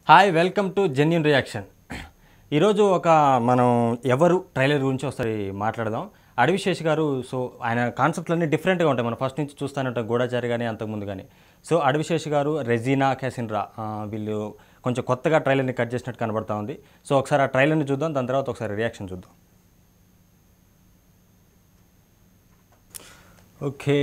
hi welcome to genuine reaction ఈరోజు ఒక మనం ఎవరు ట్రైలర్ గురించి ఒకసారి మాట్లాడదాం అడవిశేష్ గారు సో ఆయన కాన్సెప్ట్లన్నీ డిఫరెంట్గా ఉంటాయి మనం ఫస్ట్ నుంచి చూస్తూనే ఉంటాం గూఢచారి కానీ అంతకుముందు కానీ సో అడవిశేష్ గారు రెజీనా క్యాసిన్రా ఆ, వీళ్ళు కొంచెం కొత్తగా ట్రైలర్ని కట్ చేసినట్టు కనబడతా ఉంది సో ఒకసారి ఆ ట్రైలర్ని చూద్దాం దాని తర్వాత ఒకసారి రియాక్షన్ చూద్దాం ఓకే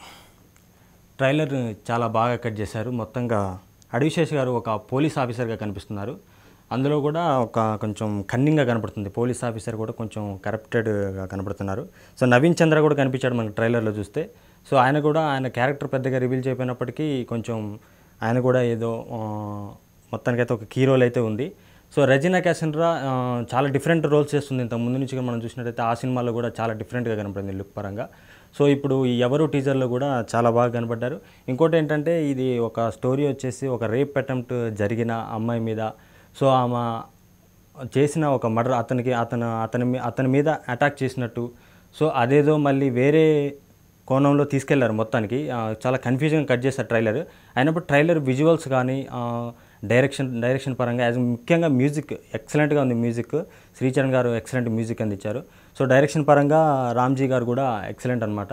ట్రైలర్ చాలా బాగా కట్ చేశారు మొత్తంగా అడవిశేష్ గారు ఒక పోలీస్ ఆఫీసర్గా కనిపిస్తున్నారు అందులో కూడా ఒక కొంచెం కన్నింగ్గా కనపడుతుంది పోలీస్ ఆఫీసర్ కూడా కొంచెం కరప్టెడ్గా కనపడుతున్నారు సో నవీన్ చంద్ర కూడా కనిపించాడు మనకి ట్రైలర్లో చూస్తే సో ఆయన కూడా ఆయన క్యారెక్టర్ పెద్దగా రివీల్ చేయకపోయినప్పటికీ కొంచెం ఆయన కూడా ఏదో ఆ, మొత్తానికైతే ఒక కీ రోల్ అయితే ఉంది సో రజీనా క్యాసెండ్రా ఆ, చాలా డిఫరెంట్ రోల్స్ చేస్తుంది ఇంత ముందు నుంచి మనం చూసినట్టయితే ఆ సినిమాలో కూడా చాలా డిఫరెంట్గా కనపడింది లుక్ పరంగా సో ఇప్పుడు ఈ ఎవరు టీజర్లో కూడా చాలా బాగా కనపడ్డారు ఇంకోటి ఏంటంటే ఇది ఒక స్టోరీ వచ్చేసి ఒక రేప్ అటెంప్ట్ జరిగిన అమ్మాయి మీద సో ఆమె చేసిన ఒక మర్డర్ అతనికి అతను అతని మీ- అతని మీద అటాక్ చేసినట్టు సో అదేదో మళ్ళీ వేరే కోణంలో తీసుకెళ్లారు మొత్తానికి ఆ, చాలా కన్ఫ్యూజన్గా కట్ చేశారు ట్రైలర్ అయినప్పుడు ట్రైలర్ విజువల్స్ కానీ ఆ, డైరెక్షన్ డైరెక్షన్ పరంగా యాజ్ ముఖ్యంగా మ్యూజిక్ ఎక్సలెంట్గా ఉంది music Sricharan garu excellent music అందించారు సో డైరెక్షన్ పరంగా రామ్జీ గారు కూడా ఎక్సలెంట్ అనమాట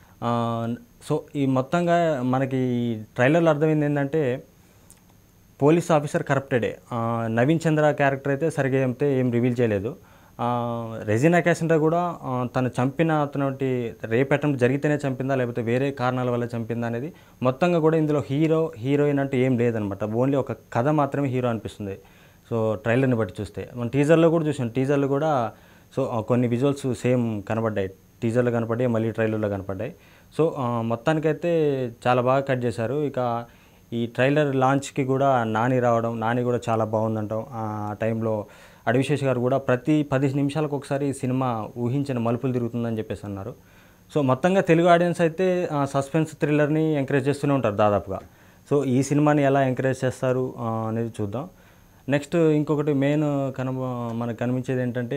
సో ఈ మొత్తంగా మనకి ఈ ట్రైలర్లో అర్థమైంది ఏంటంటే పోలీస్ ఆఫీసర్ కరప్టెడే ఆ, నవీన్ చంద్ర క్యారెక్టర్ అయితే సరిగా అయితే ఏం రివీల్ చేయలేదు ఆ, రెజినా క్యాసెండ్రా కూడా ఆ, తను చంపిన అతనటి రేప్ అటెంప్ట్ జరిగితేనే చంపిందా లేకపోతే వేరే కారణాల వల్ల చంపిందా అనేది మొత్తంగా కూడా ఇందులో హీరో హీరోయిన్ అంటే ఏం లేదనమాట ఓన్లీ ఒక కథ మాత్రమే హీరో అనిపిస్తుంది సో ట్రైలర్ని బట్టి చూస్తే మన టీజర్లో కూడా చూసాం టీజర్లో కూడా సో ఆ, కొన్ని విజువల్స్ సేమ్ కనబడ్డాయి టీజర్లో కనపడ్డాయి మళ్ళీ ట్రైలర్లో కనపడ్డాయి సో ఆ, మొత్తానికైతే చాలా బాగా కట్ చేశారు ఇక ఈ ట్రైలర్ లాంచ్కి కూడా నాని రావడం నాని కూడా చాలా బాగుందంటాం ఆ టైంలో అడవిశేష్ గారు కూడా ప్రతి పది నిమిషాలకు ఒకసారి ఈ సినిమా ఊహించిన మలుపులు తిరుగుతుందని చెప్పేసి అన్నారు సో మొత్తంగా తెలుగు ఆడియన్స్ అయితే సస్పెన్స్ థ్రిల్లర్ని ఎంకరేజ్ చేస్తూనే ఉంటారు దాదాపుగా సో ఈ సినిమాని ఎలా ఎంకరేజ్ చేస్తారు ఆ, అనేది చూద్దాం నెక్స్ట్ ఇంకొకటి మెయిన్ కన మనకు కనిపించేది ఏంటంటే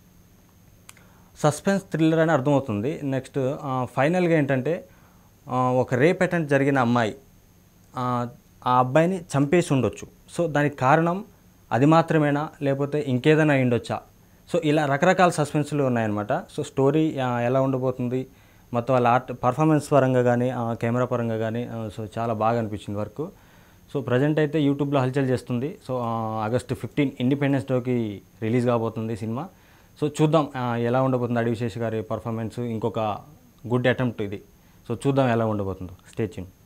సస్పెన్స్ థ్రిల్లర్ అని అర్థమవుతుంది నెక్స్ట్ ఫైనల్గా ఏంటంటే ఆ, ఒక రేప్ అటెంప్ట్ జరిగిన అమ్మాయి ఆ ఆ అబ్బాయిని చంపేసి ఉండొచ్చు సో దానికి కారణం అది మాత్రమేనా లేకపోతే ఇంకేదైనా అయి ఉండొచ్చా సో ఇలా రకరకాల సస్పెన్స్లు ఉన్నాయన్నమాట సో స్టోరీ ఆ, ఎలా ఉండబోతుంది మొత్తం వాళ్ళ ఆర్ట్ పర్ఫార్మెన్స్ పరంగా కానీ కెమెరా పరంగా కానీ సో చాలా బాగా అనిపించింది వర్క్ సో ప్రజెంట్ అయితే యూట్యూబ్లో హల్చల్ చేస్తుంది సో ఆ, ఆగస్టు ఫిఫ్టీన్ ఇండిపెండెన్స్ డేకి రిలీజ్ కాబోతుంది సినిమా సో చూద్దాం ఆ, ఎలా ఉండబోతుంది అడివిశేష్ గారి పర్ఫార్మెన్స్ ఇంకొక గుడ్ అటెంప్ట్ ఇది సో చూద్దాం ఎలా ఉండబోతుందో స్టేచింగ్